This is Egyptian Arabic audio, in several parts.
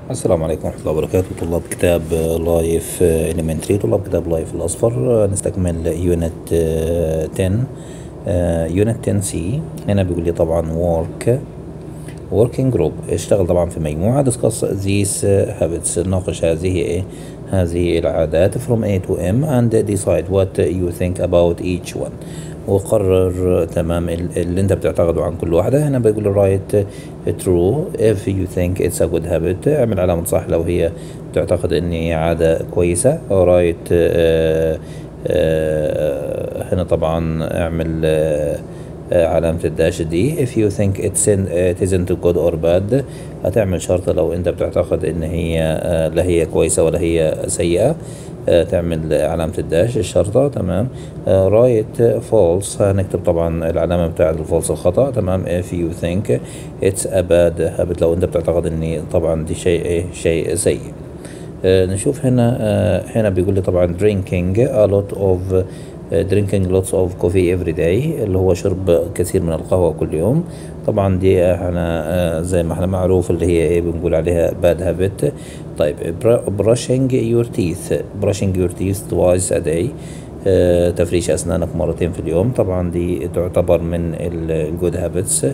السلام عليكم ورحمة الله وبركاته طلاب كتاب لايف إليمنتري طلاب كتاب لايف الأصفر نستكمل يونت 10 يونت 10 سي هنا بيقول لي طبعا work working group اشتغل طبعا في مجموعة discuss these habits ناقش هذه ايه هذه العادات from A to M and decide what you think about each one وقرر تمام اللي انت بتعتقده عن كل واحدة هنا بيقول write true if you think it's a good habit اعمل علامة صح لو هي بتعتقد ان هي عادة كويسة write آه آه هنا طبعا اعمل آه علامة الداش دي if you think it's in, it isn't good or bad هتعمل شرطة لو انت بتعتقد ان هي لا هي كويسة ولا هي سيئة تعمل علامة الداش الشرطة تمام رايت فولس هنكتب طبعا العلامة بتاعة الفولس الخطأ تمام if you think it's a bad habit لو انت بتعتقد ان طبعا دي شيء ايه شيء سيء نشوف هنا هنا بيقول لي طبعا drinking a lot of drinking lots of coffee every day اللي هو شرب كثير من القهوة كل يوم طبعا دي احنا زي ما احنا معروف اللي هي ايه بنقول عليها bad habit طيب brushing your teeth brushing your teeth twice a day تفريش أسنانك مرتين في اليوم طبعا دي تعتبر من الجود هابتس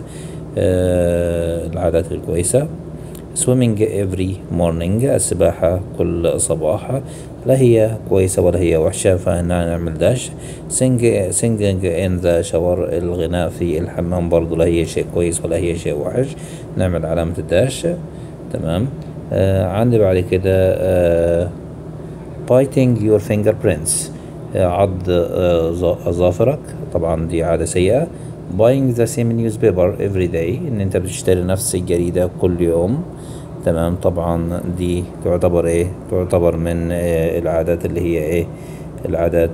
العادات الكويسة swimming every morning السباحة كل صباح لا هي كويسة ولا هي وحشة فهنا نعمل داش sing singing in the shower الغناء في الحمام برضو لا هي شيء كويس ولا هي شيء وحش نعمل علامة الداش تمام آه عندي بعد كده آه biting your fingerprints آه عض آه أظافرك طبعا دي عادة سيئة buying the same newspaper every day ان انت بتشتري نفس الجريدة كل يوم تمام طبعا دي تعتبر ايه تعتبر من إيه العادات اللي هي ايه العادات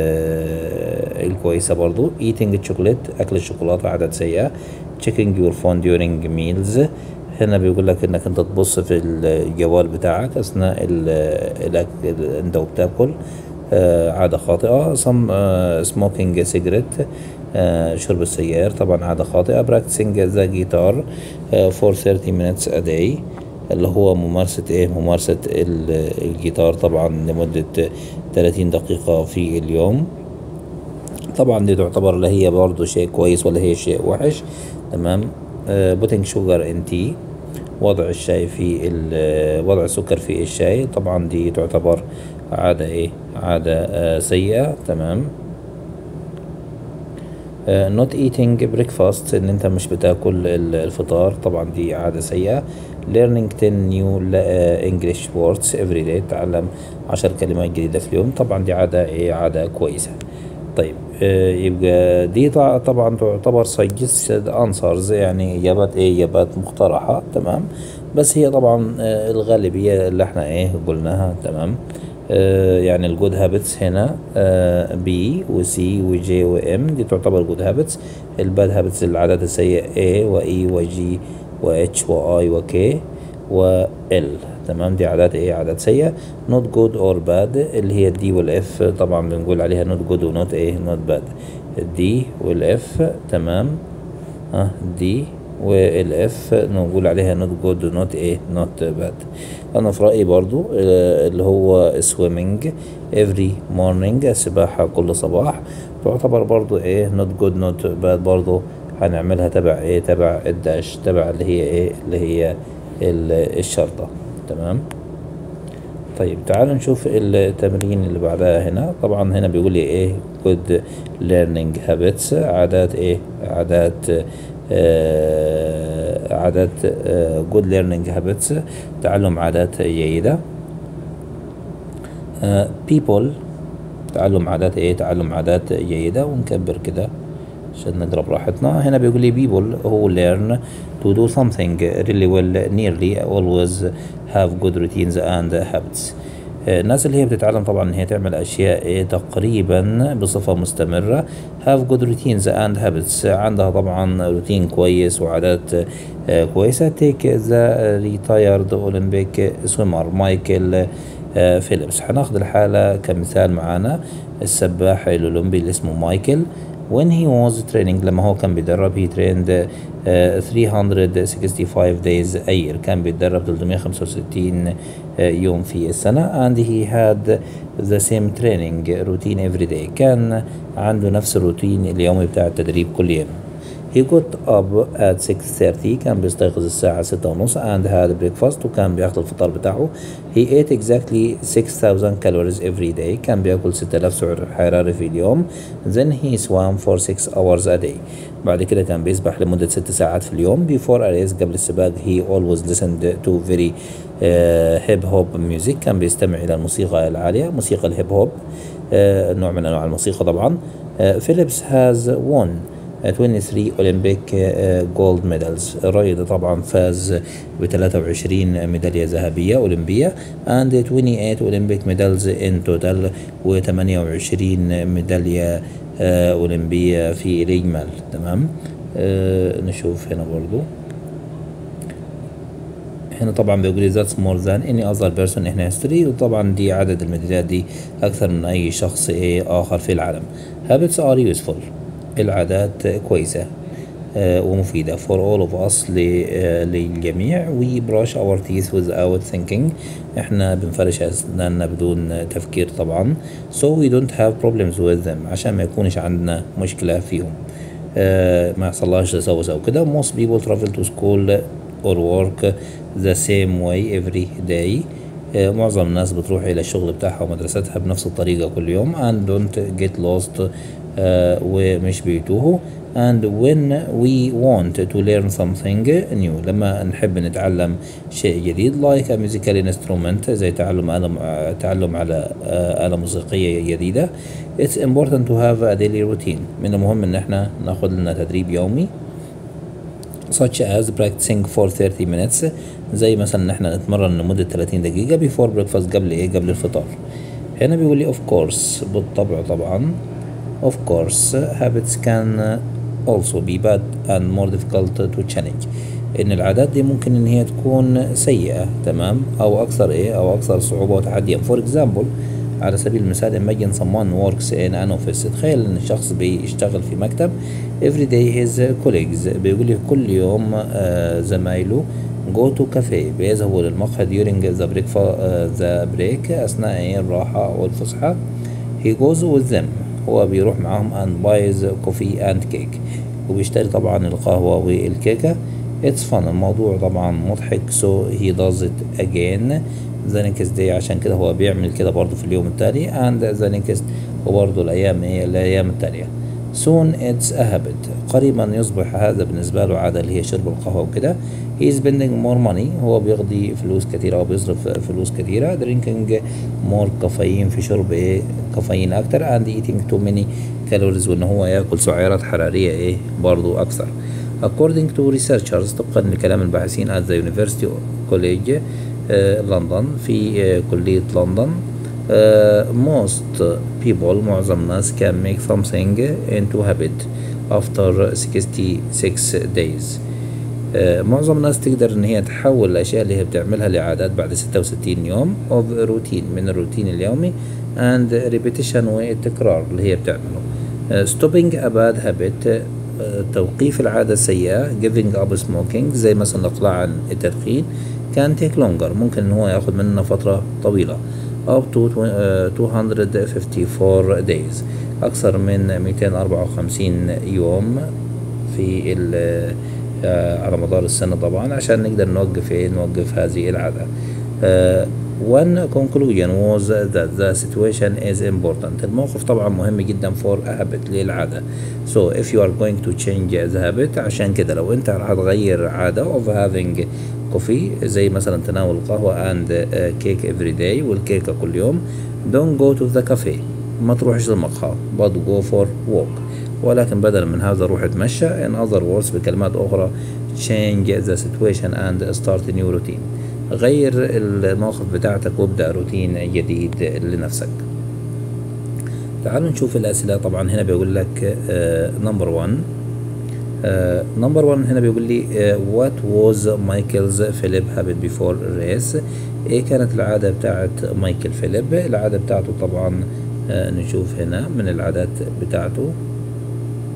آه الكويسة برضو eating chocolate أكل الشوكولاتة عادات سيئة checking your phone during meals هنا بيقول لك انك انت تبص في الجوال بتاعك اثناء الاكل انت وبتاكل آه عادة خاطئة some آه smoking cigarette آه شرب السيار طبعا عادة خاطئة practicing the guitar آه for 30 minutes a day اللي هو ممارسة ايه ممارسة الجيتار طبعا لمدة 30 دقيقة في اليوم طبعا دي تعتبر لا هي برضو شيء كويس ولا هي شيء وحش تمام آه putting sugar in tea وضع الشاي في وضع السكر في الشاي طبعا دي تعتبر عادة ايه عادة آه سيئة تمام Uh, not eating breakfast ان انت مش بتاكل الفطار طبعا دي عادة سيئة learning 10 new uh, English words every day تعلم عشر كلمات جديدة في اليوم طبعا دي عادة ايه عادة كويسة طيب uh, يبقى دي طبعا تعتبر suggested answers يعني اجابات ايه اجابات مقترحة تمام بس هي طبعا الغالبية اللي احنا ايه قلناها تمام آه يعني الجود هابتس هنا آه بي وسي وجي وام دي تعتبر جود هابتس الباد هابتس العادات السيئة A وإي وجي واتش وآي وكي وال تمام دي عادات ايه عادات سيئة not good or bad اللي هي الدي والاف طبعا بنقول عليها not good ونوت ايه not bad الدي والاف تمام ها دي والاف نقول عليها نوت جود نوت ايه نوت باد انا في رايي برضو اللي هو swimming every morning السباحة كل صباح تعتبر برضو ايه نوت جود نوت باد برضو هنعملها تبع ايه تبع الداش تبع اللي هي ايه اللي هي الشرطة تمام طيب تعالوا نشوف التمرين اللي بعدها هنا طبعا هنا بيقول لي ايه good learning habits عادات ايه عادات آه عادات آه good learning habits تعلم عادات جيدة آه people تعلم عادات ايه تعلم عادات جيدة ونكبر كده عشان نقرا براحتنا هنا بيقول لي people who learn to do something really well nearly always have good routines and habits الناس اللي هي بتتعلم طبعا ان هي تعمل اشياء إيه تقريبا بصفة مستمرة have good routines and habits عندها طبعا روتين كويس وعادات آه كويسة take the retired Olympic swimmer مايكل آه فيليبس هناخد الحالة كمثال معانا السباح الأولمبي اللي اسمه مايكل when he was training لما هو كان بيدرب he trained uh, 365 days a year كان بيتدرب 365 uh, يوم في السنة and he had the same training routine every day كان عنده نفس الروتين اليومي بتاع التدريب كل يوم He got up at 6:30 كان بيستيقظ الساعة ستة ونص and had breakfast وكان بياخد الفطار بتاعه. He ate exactly 6000 calories every day كان بياكل 6000 سعر حراري في اليوم. Then he swam for 6 hours a day. بعد كده كان بيسبح لمدة ست ساعات في اليوم. Before a race قبل السباق he always listened to very uh, hip hop music كان بيستمع إلى الموسيقى العالية موسيقى الهيب هوب uh, نوع من أنواع الموسيقى طبعا. Uh, Phillips has won 23 اولمبيك جولد ميدالز الراجل طبعا فاز ب 23 ميداليه ذهبيه اولمبيه and 28 اولمبيك ميدالز ان توتال و 28 ميداليه اولمبيه في الاجمال تمام آه نشوف هنا برضو هنا طبعا بيقول لي ذاتس مور ذان اني اذر بيرسون ان هيستوري وطبعا دي عدد الميداليات دي اكثر من اي شخص ايه اخر في العالم habits are useful العادات كويسة آه ومفيدة for all of us آه للجميع we brush our teeth without thinking احنا بنفرش اسناننا بدون تفكير طبعا so we don't have problems with them عشان ما يكونش عندنا مشكلة فيهم آه ما يحصلهاش تسوس او كده most people travel to school or work the same way every day معظم الناس بتروح إلى الشغل بتاعها ومدرستها بنفس الطريقة كل يوم and don't get lost uh, ومش بيتوهوا and when we want to learn something new لما نحب نتعلم شيء جديد like a musical instrument زي تعلم آلة تعلم على آلة موسيقية جديدة it's important to have a daily routine من المهم ان احنا ناخد لنا تدريب يومي such as practicing for 30 minutes زي مثلا ان احنا نتمرن لمدة 30 دقيقة before breakfast قبل ايه قبل الفطار هنا بيقول لي of course بالطبع طبعا of course habits can also be bad and more difficult to change ان العادات دي ممكن ان هي تكون سيئة تمام او اكثر ايه او اكثر صعوبة وتحديا for example على سبيل المثال imagine someone works in an office تخيل ان الشخص بيشتغل في مكتب every day his colleagues بيقول لي كل يوم آه زمايله go to cafe بيذهبوا للمقهى during the break, uh, the break أثناء الراحة والفسحة he goes with them هو بيروح معاهم and buys coffee and cake وبيشتري طبعا القهوة والكيكة it's fun الموضوع طبعا مضحك so he does it again the next day عشان كده هو بيعمل كده برضه في اليوم التالي and the next وبرضه الأيام إيه الأيام التالية soon it's a habit قريبا يصبح هذا بالنسبة له عادة اللي هي شرب القهوة وكده he is spending more money هو بيقضي فلوس كثيرة أو بيصرف فلوس كثيرة drinking more كافيين في شرب إيه كافيين أكتر and eating too many calories وإن هو ياكل سعرات حرارية إيه برضو أكثر according to researchers طبقا لكلام الباحثين at the University College لندن في كلية لندن Uh, most people معظم الناس can make something into habit after 66 days uh, معظم الناس تقدر ان هي تحول الاشياء اللي هي بتعملها لعادات بعد 66 يوم of routine من الروتين اليومي and repetition والتكرار اللي هي بتعمله uh, stopping a bad habit توقيف العادة السيئة giving up smoking زي مثلا الإقلاع عن التدخين can take longer ممكن ان هو ياخد مننا فترة طويلة up to 254 days أكثر من 254 يوم في على مدار السنة طبعا عشان نقدر نوقف إيه نوقف هذه العادة. Uh, one conclusion was that the situation is important. الموقف طبعا مهم جدا for a habit للعادة. So if you are going to change the habit عشان كده لو أنت هتغير عادة of having كوفي زي مثلا تناول القهوة and كيك every day والكيكة كل يوم don't go to the cafe ما تروحش للمقهى but go for walk ولكن بدلا من هذا روح اتمشى in other words بكلمات أخرى change the situation and start a new routine غير الموقف بتاعتك وابدأ روتين جديد لنفسك تعالوا نشوف الأسئلة طبعا هنا بيقول لك نمبر uh, 1 نمبر uh, 1 هنا بيقول لي uh, what was مايكلز فيليب habit before race ايه كانت العادة بتاعت مايكل فيليب العادة بتاعته طبعا uh, نشوف هنا من العادات بتاعته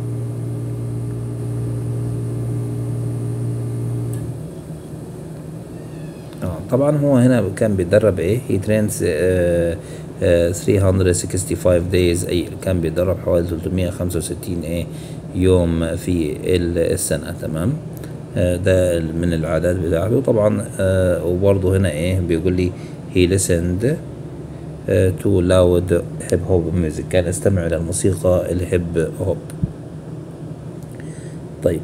اه طبعا هو هنا كان بيتدرب ايه he trains آه آه 365 days اي كان بيتدرب حوالي 365 ايه يوم في السنة تمام آه ده من العادات بتاعته طبعا آه وبرضه هنا ايه بيقول لي he listened آه to loud hip hop music كان استمع إلى الموسيقى الهيب هوب طيب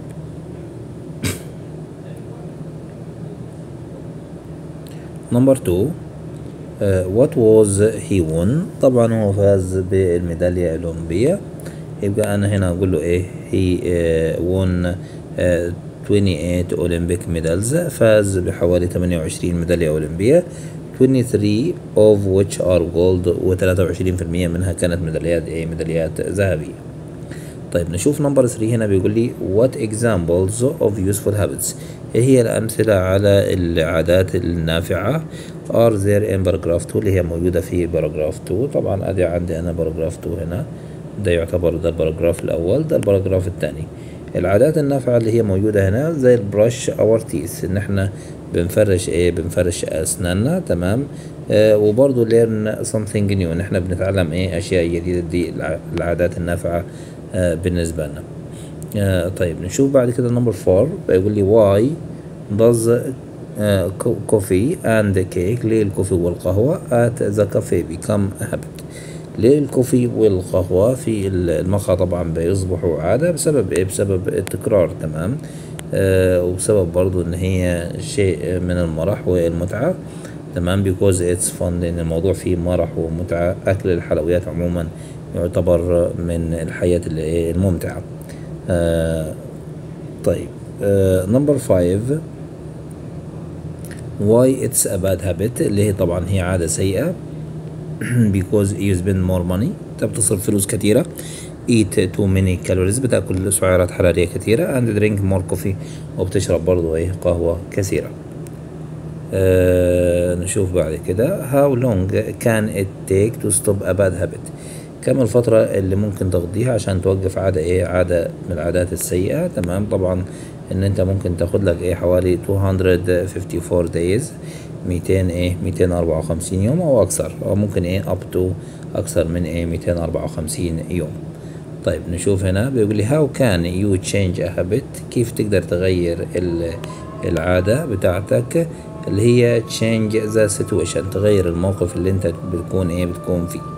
نمبر 2 وات واز هي won طبعا هو فاز بالميدالية الأولمبية يبقى أنا هنا أقول له إيه هي won 28 أولمبيك ميدالز فاز بحوالي 28 ميدالية أولمبية 23 of which are gold و 23% منها كانت ميداليات إيه ميداليات ذهبية طيب نشوف نمبر 3 هنا بيقول لي what examples of useful habits ايه هي الأمثلة على العادات النافعة are there in paragraph 2 اللي هي موجودة في paragraph 2 طبعا ادي عندي انا paragraph 2 هنا ده يعتبر ده الباراجراف الأول ده الباراجراف الثاني العادات النافعة اللي هي موجودة هنا زي البرش اور تيث ان احنا بنفرش ايه بنفرش اسناننا تمام آه وبرضه learn something new ان احنا بنتعلم ايه اشياء جديدة دي العادات النافعة آه بالنسبة لنا آه طيب نشوف بعد كده نمبر فور بيقول لي why does آه coffee and cake ليه الكوفي والقهوة at the cafe become a habit ليه الكوفي والقهوة في المقهى طبعا بيصبحوا عادة بسبب ايه بسبب التكرار تمام آه وبسبب برضو ان هي شيء من المرح والمتعة تمام because it's fun لان الموضوع فيه مرح ومتعة اكل الحلويات عموما يعتبر من الحياة اللي الممتعة آه طيب نمبر فايف why it's a bad habit اللي هي طبعا هي عادة سيئة because you spend more money انت بتصرف فلوس كثيرة eat too many calories بتاكل سعرات حرارية كثيرة and drink more coffee وبتشرب برضو ايه قهوة كثيرة آه نشوف بعد كده how long can it take to stop a bad habit كم الفترة اللي ممكن تقضيها عشان توقف عادة ايه عادة من العادات السيئة تمام طبعا ان انت ممكن تاخد لك ايه حوالي 254 days 200 ايه 254 يوم او اكثر او ممكن ايه up to اكثر من ايه 254 يوم طيب نشوف هنا بيقول لي how can you change a habit كيف تقدر تغير العادة بتاعتك اللي هي change the situation تغير الموقف اللي انت بتكون ايه بتكون فيه